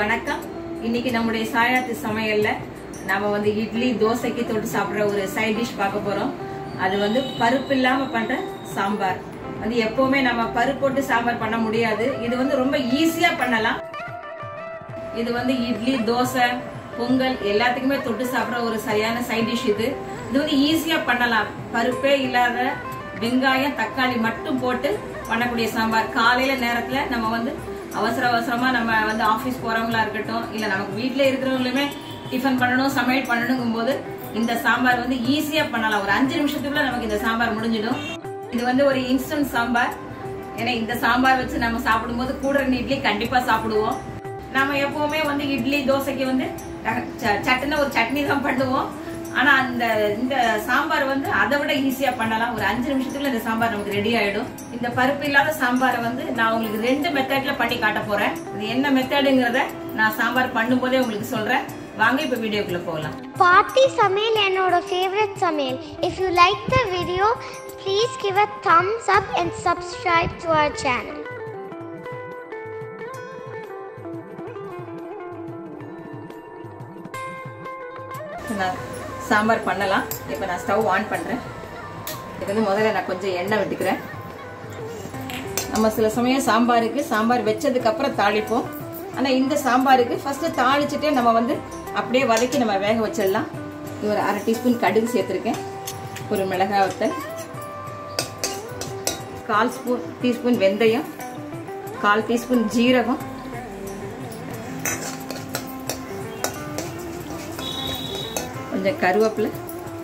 வணக்கம் இன்னைக்கு நம்முடைய சாயாத்து சமையல்ல நாம வந்து இட்லி தோசைக்கு தொட்டு சாப்பிடுற ஒரு சைட் டிஷ் பார்க்க போறோம் அது வந்து பருப்பு இல்லாம பண்ற சாம்பார் வந்து எப்பவுமே நம்ம பருப்பு போட்டு சாம்பார் பண்ண முடியாது இது வந்து ரொம்ப ஈஸியா பண்ணலாம் இது வந்து இட்லி தோசை பொங்கல் எல்லாத்துக்குமே தொட்டு சாப்பிடுற ஒரு சரியான சைட் டிஷ் இது இது வந்து ஈஸியா பண்ணலாம் பருப்பே இல்லாத வெங்காயம் தக்காளி மட்டும் போட்டு பண்ணக்கூடிய சாம்பார் காலையில நேரத்துல நம்ம வந்து அவசர அவசரமா நம்ம வந்து ஆபீஸ் போறவங்களா இருக்கட்டும் இல்ல நமக்கு வீட்ல இருக்கிறவங்களுமே டிஃபன் பண்ணணும் சமையல் பண்ணணுங்கும் போது இந்த சாம்பார் வந்து ஈஸியா பண்ணலாம் ஒரு அஞ்சு நிமிஷத்துக்குள்ள நமக்கு இந்த சாம்பார் முடிஞ்சிடும் இது வந்து ஒரு இன்ஸ்டன்ட் சாம்பார் ஏன்னா இந்த சாம்பார் வச்சு நம்ம சாப்பிடும்போது கூட ரெண்டு இட்லி கண்டிப்பா சாப்பிடுவோம் நம்ம எப்பவுமே வந்து இட்லி தோசைக்கு வந்து அஹ், ச- சட்டுன்னு ஒரு சட்னி தான் பண்ணுவோம் ஆனா அந்த இந்த சாம்பார் வந்து அதை விட ஈஸியா பண்ணலாம் ஒரு அஞ்சு நிமிஷத்துக்குள்ள இந்த சாம்பார் நமக்கு ரெடி ஆயிடும் இந்த பருப்பு இல்லாத சாம்பாரை வந்து நான் உங்களுக்கு ரெண்டு மெத்தட்ல பண்ணி காட்ட போறேன் இது என்ன மெத்தடுங்கிறத நான் சாம்பார் பண்ணும்போதே உங்களுக்கு சொல்றேன் வாங்க இப்ப வீடியோக்குள்ள போகலாம் பார்ட்டி சமையல் என்னோட ஃபேவரட் சமையல் if you like the video please give a thumbs up and subscribe to our channel நான் சாம்பார் பண்ணலாம் இப்போ நான் ஸ்டவ் ஆன் பண்ணுறேன் இது வந்து முதல்ல நான் கொஞ்சம் எண்ணெய் விட்டுக்கிறேன் நம்ம சில சமயம் சாம்பாருக்கு சாம்பார் வச்சதுக்கு அப்புறம் தாளிப்போம் ஆனால் இந்த சாம்பாருக்கு ஃபர்ஸ்ட் தாளிச்சுட்டே நம்ம வந்து அப்படியே வதக்கி நம்ம வேக வச்சிடலாம் இது ஒரு அரை டீஸ்பூன் கடுகு சேர்த்துருக்கேன் ஒரு மிளகாய் வத்தல் கால் ஸ்பூன் டீஸ்பூன் வெந்தயம் கால் டீஸ்பூன் ஜீரகம் கொஞ்சம் கருவேப்பிலை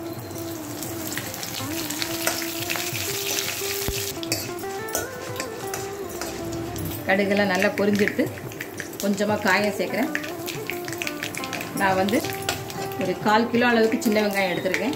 கடுகெல்லாம் நல்லா பொரிஞ்சிடுத்து கொஞ்சமாக காயம் சேர்க்குறேன் நான் வந்து ஒரு கால் கிலோ அளவுக்கு சின்ன வெங்காயம் எடுத்திருக்கேன்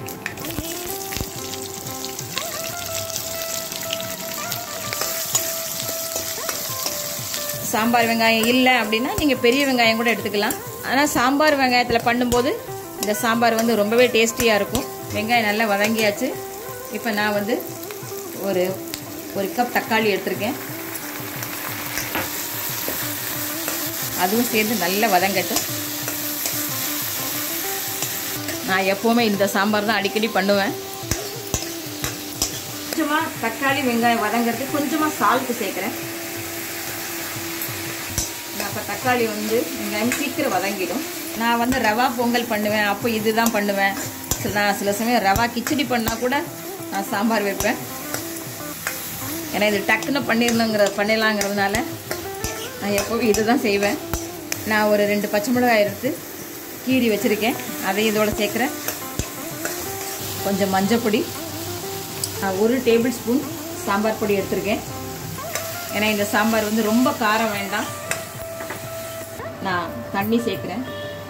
சாம்பார் வெங்காயம் இல்லை அப்படின்னா நீங்கள் பெரிய வெங்காயம் கூட எடுத்துக்கலாம் ஆனால் சாம்பார் வெங்காயத்தில் பண்ணும்போது இந்த சாம்பார் வந்து ரொம்பவே டேஸ்டியாக இருக்கும் வெங்காயம் நல்லா வதங்கியாச்சு இப்போ நான் வந்து ஒரு ஒரு கப் தக்காளி எடுத்திருக்கேன் அதுவும் சேர்ந்து நல்லா வதங்கட்டும் நான் எப்போவுமே இந்த சாம்பார் தான் அடிக்கடி பண்ணுவேன் கொஞ்சமாக தக்காளி வெங்காயம் வதங்கிறதுக்கு கொஞ்சமாக சால்ட்டு சேர்க்குறேன் நான் இப்போ தக்காளி வந்து வெங்காயம் சீக்கிரம் வதங்கிடும் நான் வந்து ரவா பொங்கல் பண்ணுவேன் அப்போ இதுதான் பண்ணுவேன் சில நான் சில சமயம் ரவா கிச்சடி பண்ணால் கூட நான் சாம்பார் வைப்பேன் ஏன்னா இது டக்குன்னு பண்ணிடணுங்கிற பண்ணிடலாங்கிறதுனால நான் எப்போவும் இது தான் செய்வேன் நான் ஒரு ரெண்டு பச்சை மிளகாய் எடுத்து கீறி வச்சுருக்கேன் அதையும் இதோட சேர்க்குறேன் கொஞ்சம் மஞ்சள் பொடி நான் ஒரு டேபிள் ஸ்பூன் சாம்பார் பொடி எடுத்திருக்கேன் ஏன்னா இந்த சாம்பார் வந்து ரொம்ப காரம் வேண்டாம் நான் தண்ணி சேர்க்குறேன்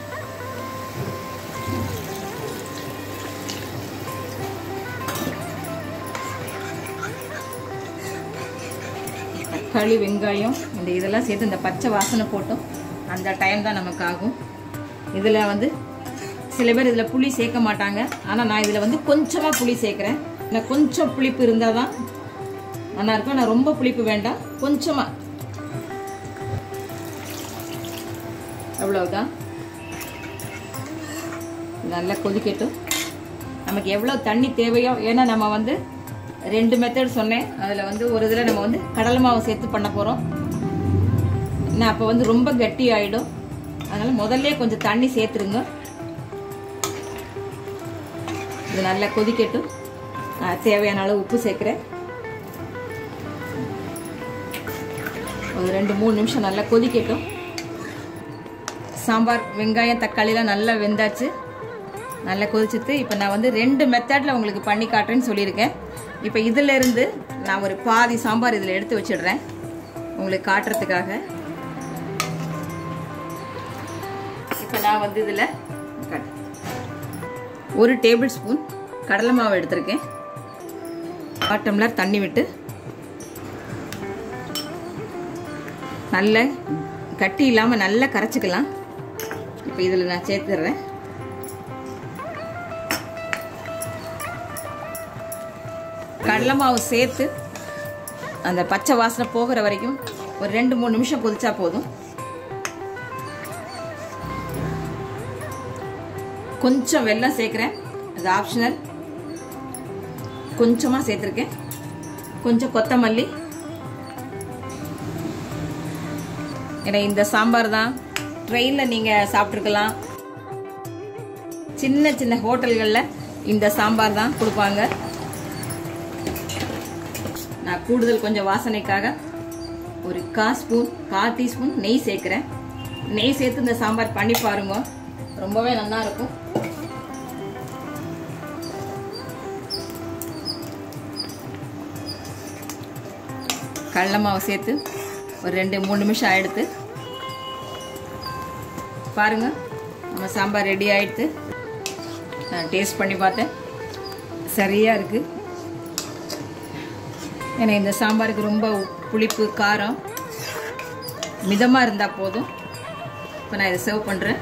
தக்காளி வெங்காயம் இந்த இதெல்லாம் சேர்த்து இந்த பச்சை வாசனை போட்டோம் அந்த டைம் தான் நமக்கு ஆகும் இதில் வந்து சில பேர் இதில் புளி சேர்க்க மாட்டாங்க ஆனால் நான் இதில் வந்து கொஞ்சமாக புளி சேர்க்குறேன் ஏன்னா கொஞ்சம் புளிப்பு இருந்தால் தான் நல்லா இருக்கும் நான் ரொம்ப புளிப்பு வேண்டாம் கொஞ்சமாக அவ்வளவுதான் நல்லா கொதிக்கட்டும் நமக்கு எவ்வளோ தண்ணி தேவையோ ஏன்னா நம்ம வந்து ரெண்டு மெத்தட் சொன்னேன் அதில் வந்து ஒரு இதில் நம்ம வந்து கடலை மாவு சேர்த்து பண்ண போகிறோம் நான் அப்போ வந்து ரொம்ப கட்டி ஆகிடும் அதனால் முதல்ல கொஞ்சம் தண்ணி சேர்த்துருங்க இது நல்லா கொதிக்கட்டும் நான் தேவையான அளவு உப்பு சேர்க்குறேன் ஒரு ரெண்டு மூணு நிமிஷம் நல்லா கொதிக்கட்டும் சாம்பார் வெங்காயம் தக்காளிலாம் நல்லா வெந்தாச்சு நல்லா கொதிச்சுட்டு இப்போ நான் வந்து ரெண்டு மெத்தடில் உங்களுக்கு பண்ணி காட்டுறேன்னு சொல்லியிருக்கேன் இப்போ இதிலிருந்து நான் ஒரு பாதி சாம்பார் இதில் எடுத்து வச்சிடுறேன் உங்களுக்கு காட்டுறதுக்காக இப்போ நான் வந்து இதில் ஒரு டேபிள் ஸ்பூன் கடலை மாவு எடுத்திருக்கேன் கால் டம்ளர் தண்ணி விட்டு நல்ல கட்டி இல்லாமல் நல்லா கரைச்சிக்கலாம் இப்போ இதில் நான் சேர்த்துடுறேன் கடலை மாவு சேர்த்து அந்த பச்சை வாசனை போகிற வரைக்கும் ஒரு ரெண்டு மூணு நிமிஷம் கொதிச்சா போதும் கொஞ்சம் வெல்லம் சேர்க்குறேன் அது ஆப்ஷனல் கொஞ்சமாக சேர்த்துருக்கேன் கொஞ்சம் கொத்தமல்லி ஏன்னா இந்த சாம்பார் தான் ட்ரெயினில் நீங்கள் சாப்பிட்ருக்கலாம் சின்ன சின்ன ஹோட்டல்களில் இந்த சாம்பார் தான் கொடுப்பாங்க நான் கூடுதல் கொஞ்சம் வாசனைக்காக ஒரு கா ஸ்பூன் கால் டீஸ்பூன் நெய் சேர்க்குறேன் நெய் சேர்த்து இந்த சாம்பார் பண்ணி பாருங்க ரொம்பவே நல்லா இருக்கும் கடல மாவு சேர்த்து ஒரு ரெண்டு மூணு நிமிஷம் ஆயிடுத்து பாருங்க நம்ம சாம்பார் ரெடி ஆயிடுத்து நான் டேஸ்ட் பண்ணி பார்த்தேன் சரியா இருக்கு ஏன்னா இந்த சாம்பாருக்கு ரொம்ப புளிப்பு காரம் மிதமாக இருந்தால் போதும் இப்போ நான் இதை சர்வ் பண்ணுறேன்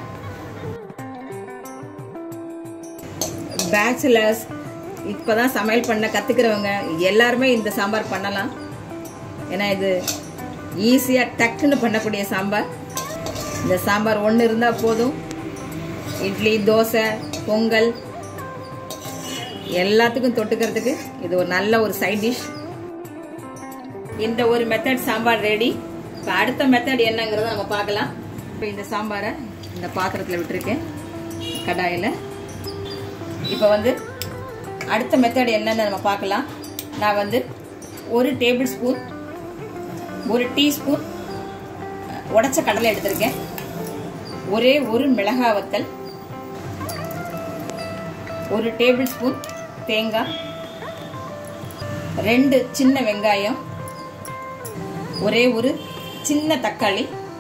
பேச்சுலர்ஸ் இப்போ தான் சமையல் பண்ண கற்றுக்கிறவங்க எல்லாருமே இந்த சாம்பார் பண்ணலாம் ஏன்னா இது ஈஸியாக டக்குன்னு பண்ணக்கூடிய சாம்பார் இந்த சாம்பார் ஒன்று இருந்தால் போதும் இட்லி தோசை பொங்கல் எல்லாத்துக்கும் தொட்டுக்கிறதுக்கு இது ஒரு நல்ல ஒரு சைட் டிஷ் இந்த ஒரு மெத்தட் சாம்பார் ரெடி இப்போ அடுத்த மெத்தட் என்னங்கிறத நம்ம பார்க்கலாம் இப்போ இந்த சாம்பாரை இந்த பாத்திரத்தில் விட்டுருக்கேன் கடாயில் இப்போ வந்து அடுத்த மெத்தட் என்னன்னு நம்ம பார்க்கலாம் நான் வந்து ஒரு டேபிள் ஸ்பூன் ஒரு டீஸ்பூன் உடச்ச கடலை எடுத்திருக்கேன் ஒரே ஒரு மிளகா வத்தல் ஒரு டேபிள் ஸ்பூன் தேங்காய் ரெண்டு சின்ன வெங்காயம் ஒரே ஒரு சின்ன தக்காளி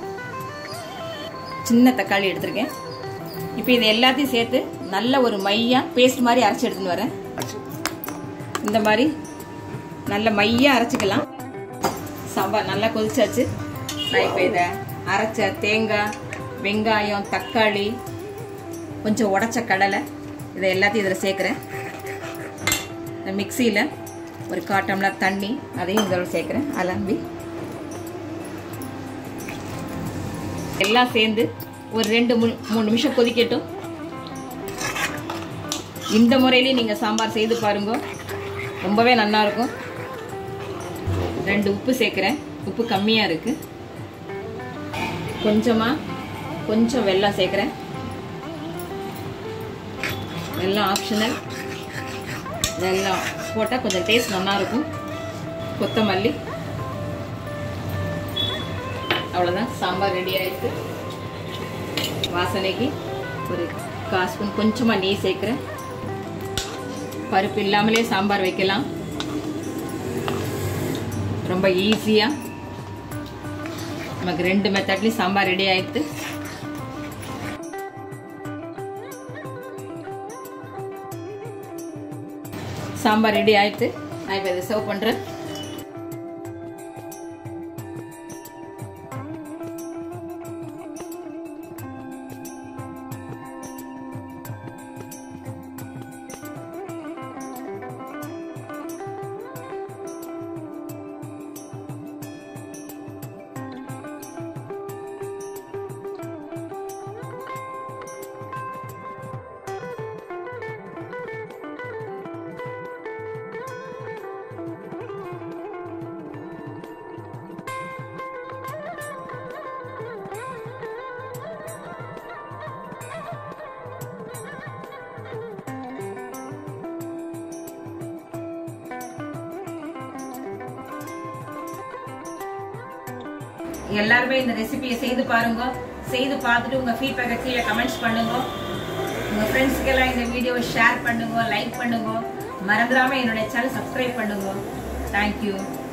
சின்ன தக்காளி எடுத்திருக்கேன் இப்போ இது எல்லாத்தையும் சேர்த்து நல்ல ஒரு மையா பேஸ்ட் மாதிரி அரைச்சி எடுத்துன்னு வரேன் இந்த மாதிரி நல்ல மையா அரைச்சிக்கலாம் சாம்பார் நல்லா கொதிச்சாச்சு நான் இப்போ இதை அரைச்ச தேங்காய் வெங்காயம் தக்காளி கொஞ்சம் உடச்ச கடலை இதை எல்லாத்தையும் இதில் சேர்க்குறேன் இந்த மிக்சியில் ஒரு கால் டம்ளர் தண்ணி அதையும் இதோட சேர்க்குறேன் அலம்பி எல்லாம் சேர்ந்து ஒரு ரெண்டு மூணு நிமிஷம் கொதிக்கட்டும் இந்த முறையிலையும் நீங்கள் சாம்பார் செய்து பாருங்க ரொம்பவே நல்லா இருக்கும் ரெண்டு உப்பு சேர்க்குறேன் உப்பு கம்மியாக இருக்குது கொஞ்சமாக கொஞ்சம் வெல்லம் சேர்க்குறேன் வெல்லம் ஆப்ஷனல் வெல்லம் போட்டால் கொஞ்சம் டேஸ்ட் நல்லா இருக்கும் கொத்தமல்லி அவ்வளோதான் சாம்பார் ரெடி ஆயிடுச்சு வாசனைக்கு ஒரு கால் ஸ்பூன் கொஞ்சமாக நெய் சேர்க்குறேன் பருப்பு இல்லாமலே சாம்பார் வைக்கலாம் ரொம்ப ஈஸியாக நமக்கு ரெண்டு மெத்தட்லேயும் சாம்பார் ரெடி ஆயிடுது சாம்பார் ரெடி ஆயிடுது நான் இப்போ இதை சர்வ் பண்ணுறேன் எல்லாருமே இந்த ரெசிபியை செய்து பாருங்க செய்து பார்த்துட்டு உங்க ஃபீட்பேக்கை கீழே கமெண்ட்ஸ் பண்ணுங்க உங்க ஃப்ரெண்ட்ஸ்க்கு எல்லாம் இந்த வீடியோவை ஷேர் பண்ணுங்க லைக் பண்ணுங்க மறந்துடாம என்னுடைய சேனல் சப்ஸ்கிரைப் பண்ணுங்க தேங்க்யூ